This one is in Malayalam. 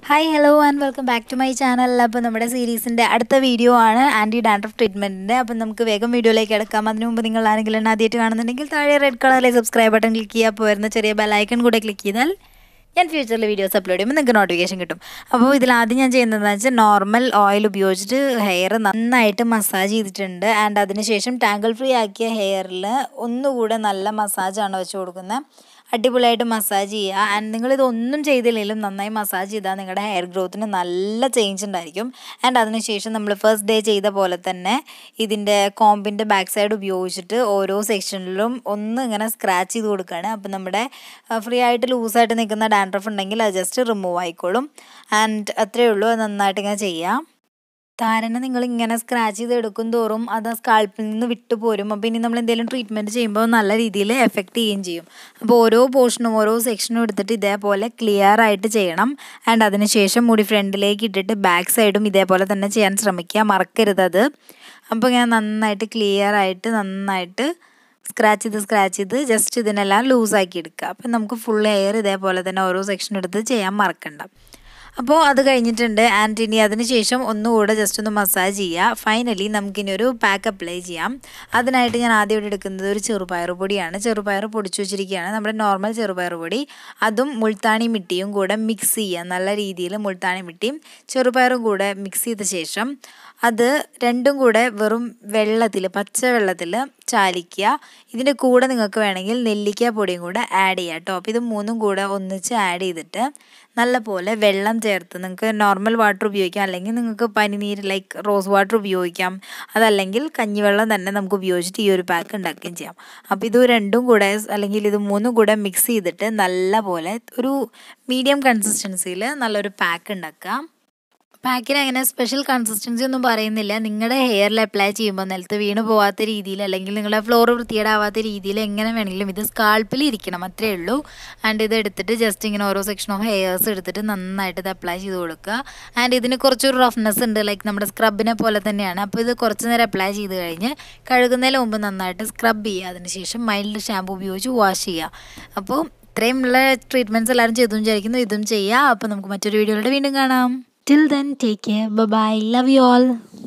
Hi hello and welcome back to my channel അപ്പോൾ നമ്മുടെ സീരീസിൻ്റെ അടുത്ത വീഡിയോ ആണ് ആൻറ്റി ഡാൻഡ്രഫ് ട്രീറ്റ്മെൻറ്റിൻ്റെ അപ്പം നമുക്ക് വേഗം വീഡിയോയിലേക്ക് എടുക്കാം അതിനു മുമ്പ് നിങ്ങൾ ആരെങ്കിലും ആദ്യമായിട്ട് കാണുന്നുണ്ടെങ്കിൽ താഴെ റെഡ് കളറിലെ സബ്സ്ക്രൈബ് ബട്ടൺ ക്ലിക്ക് ചെയ്യുക അപ്പോൾ വരുന്ന ചെറിയ ബെലൈക്കൺ കൂടെ ക്ലിക്ക് ചെയ്താൽ ഞാൻ ഫ്യൂച്ചറിൽ വീഡിയോസ് അപ്ലോഡ് ചെയ്യുമ്പോൾ നിങ്ങൾക്ക് നോട്ടിഫിക്കേഷൻ കിട്ടും അപ്പോൾ ഇതിൽ ആദ്യം ഞാൻ ചെയ്യുന്നതെന്ന് വെച്ചാൽ നോർമൽ ഓയിൽ ഉപയോഗിച്ചിട്ട് ഹെയർ നന്നായിട്ട് മസാജ് ചെയ്തിട്ടുണ്ട് ആൻഡ് അതിനുശേഷം ടാങ്കിൾ ഫ്രീ ആക്കിയ ഹെയറിൽ ഒന്നുകൂടെ നല്ല മസാജാണ് വെച്ച് കൊടുക്കുന്നത് അടിപൊളിയായിട്ട് മസാജ് ചെയ്യുക ആൻഡ് നിങ്ങളിത് ഒന്നും ചെയ്തില്ലെങ്കിലും നന്നായി മസാജ് ചെയ്താൽ നിങ്ങളുടെ ഹെയർ ഗ്രോത്തിന് നല്ല ചേഞ്ച് ഉണ്ടായിരിക്കും ആൻഡ് അതിനുശേഷം നമ്മൾ ഫസ്റ്റ് ഡേ ചെയ്ത പോലെ തന്നെ ഇതിൻ്റെ കോമ്പിൻ്റെ ബാക്ക് സൈഡ് ഉപയോഗിച്ചിട്ട് ഓരോ സെക്ഷനിലും ഒന്ന് ഇങ്ങനെ സ്ക്രാച്ച് ചെയ്ത് കൊടുക്കുകയാണ് അപ്പോൾ നമ്മുടെ ഫ്രീ ആയിട്ട് ലൂസായിട്ട് നിൽക്കുന്ന ഡാൻഡ്രഫ് ഉണ്ടെങ്കിൽ അത് ജസ്റ്റ് റിമൂവ് ആയിക്കോളും ആൻഡ് അത്രയേ ഉള്ളൂ അത് നന്നായിട്ട് ഇങ്ങനെ ചെയ്യാം താരനെ നിങ്ങൾ ഇങ്ങനെ സ്ക്രാച്ച് ചെയ്ത് എടുക്കും തോറും അത് ആ സ്കാൾപ്പിൽ നിന്ന് വിട്ടു പോരും അപ്പോൾ ഇനി നമ്മൾ എന്തെങ്കിലും ട്രീറ്റ്മെൻറ്റ് ചെയ്യുമ്പോൾ നല്ല രീതിയിൽ എഫക്റ്റ് ചെയ്യുകയും ചെയ്യും അപ്പോൾ ഓരോ പോർഷനും ഓരോ സെക്ഷനും എടുത്തിട്ട് ഇതേപോലെ ക്ലിയർ ആയിട്ട് ചെയ്യണം ആൻഡ് അതിനുശേഷം മുടി ഫ്രണ്ടിലേക്ക് ഇട്ടിട്ട് ബാക്ക് സൈഡും ഇതേപോലെ തന്നെ ചെയ്യാൻ ശ്രമിക്കുക മറക്കരുത് അത് അപ്പോൾ ഇങ്ങനെ നന്നായിട്ട് ക്ലിയർ ആയിട്ട് നന്നായിട്ട് സ്ക്രാച്ച് ചെയ്ത് സ്ക്രാച്ച് ചെയ്ത് ജസ്റ്റ് ഇതിനെല്ലാം ലൂസാക്കി എടുക്കുക അപ്പം നമുക്ക് ഫുൾ ഹെയർ ഇതേപോലെ തന്നെ ഓരോ സെക്ഷൻ എടുത്ത് ചെയ്യാൻ മറക്കണ്ട അപ്പോൾ അത് കഴിഞ്ഞിട്ടുണ്ട് ആൻഡ് ഇനി അതിന് ശേഷം ഒന്നുകൂടെ ജസ്റ്റ് ഒന്ന് മസാജ് ചെയ്യുക ഫൈനലി നമുക്കിനി ഒരു പാക്ക് അപ്ലൈ ചെയ്യാം അതിനായിട്ട് ഞാൻ ആദ്യം ഇവിടെ എടുക്കുന്നത് ഒരു ചെറുപയർ പൊടിയാണ് ചെറുപയർ പൊടിച്ചു വെച്ചിരിക്കുകയാണ് നമ്മുടെ നോർമൽ ചെറുപയർ പൊടി അതും മുൾത്താണി മിട്ടിയും കൂടെ മിക്സ് ചെയ്യുക നല്ല രീതിയിൽ മുൾത്താണി മിട്ടിയും ചെറുപയറും കൂടെ മിക്സ് ചെയ്ത ശേഷം അത് രണ്ടും കൂടെ വെറും വെള്ളത്തിൽ പച്ച വെള്ളത്തിൽ ചാലിക്കുക ഇതിൻ്റെ കൂടെ നിങ്ങൾക്ക് വേണമെങ്കിൽ നെല്ലിക്ക പൊടിയും കൂടെ ആഡ് ചെയ്യാം കേട്ടോ അപ്പോൾ ഇത് മൂന്നും കൂടെ ഒന്നിച്ച് ആഡ് ചെയ്തിട്ട് നല്ല പോലെ വെള്ളം ചേർത്ത് നിങ്ങൾക്ക് നോർമൽ വാട്ടർ ഉപയോഗിക്കാം അല്ലെങ്കിൽ നിങ്ങൾക്ക് പനിനീര് ലൈക്ക് റോസ് വാട്ടർ ഉപയോഗിക്കാം അതല്ലെങ്കിൽ കഞ്ഞിവെള്ളം തന്നെ നമുക്ക് ഉപയോഗിച്ചിട്ട് ഈ ഒരു പാക്ക് ഉണ്ടാക്കുകയും ചെയ്യാം അപ്പോൾ ഇത് രണ്ടും കൂടെ അല്ലെങ്കിൽ ഇത് മൂന്നും കൂടെ മിക്സ് ചെയ്തിട്ട് നല്ല പോലെ ഒരു മീഡിയം കൺസിസ്റ്റൻസിയിൽ നല്ലൊരു പാക്ക് ഉണ്ടാക്കാം പാക്കിന് അങ്ങനെ സ്പെഷ്യൽ കൺസിസ്റ്റൻസി ഒന്നും പറയുന്നില്ല നിങ്ങളുടെ ഹെയറിൽ അപ്ലൈ ചെയ്യുമ്പോൾ നിലത്ത് വീണ് പോകാത്ത രീതിയിൽ അല്ലെങ്കിൽ നിങ്ങളുടെ ഫ്ലോർ വൃത്തികേടാവാത്ത രീതിയിൽ എങ്ങനെ വേണമെങ്കിലും ഇത് സ്കാൾപ്പിൽ ഇരിക്കണം അത്രേ ഉള്ളൂ ആൻഡ് ഇത് എടുത്തിട്ട് ജസ്റ്റ് ഇങ്ങനെ ഓരോ സെക്ഷൻ ഓഫ് ഹെയർസ് എടുത്തിട്ട് നന്നായിട്ട് ഇത് അപ്ലൈ ചെയ്ത് കൊടുക്കുക ആൻഡ് ഇതിന് കുറച്ചൊരു റഫ്നെസ് ഉണ്ട് ലൈക്ക് നമ്മുടെ സ്ക്രബിനെ പോലെ തന്നെയാണ് അപ്പോൾ ഇത് കുറച്ച് നേരം അപ്ലൈ ചെയ്ത് കഴിഞ്ഞ് കഴുകുന്നതിന് മുമ്പ് നന്നായിട്ട് സ്ക്രബ് ചെയ്യുക അതിനുശേഷം മൈൽഡ് ഷാമ്പു ഉപയോഗിച്ച് വാഷ് ചെയ്യുക അപ്പോൾ ഇത്രയുമുള്ള ട്രീറ്റ്മെൻറ്റ്സ് എല്ലാവരും ചെയ്തു വിചാരിക്കുന്നു ഇതും ചെയ്യുക അപ്പോൾ നമുക്ക് മറ്റൊരു വീഡിയോയിലൂടെ വീണ്ടും കാണാം Till then, take care. Bye bye. Love you all.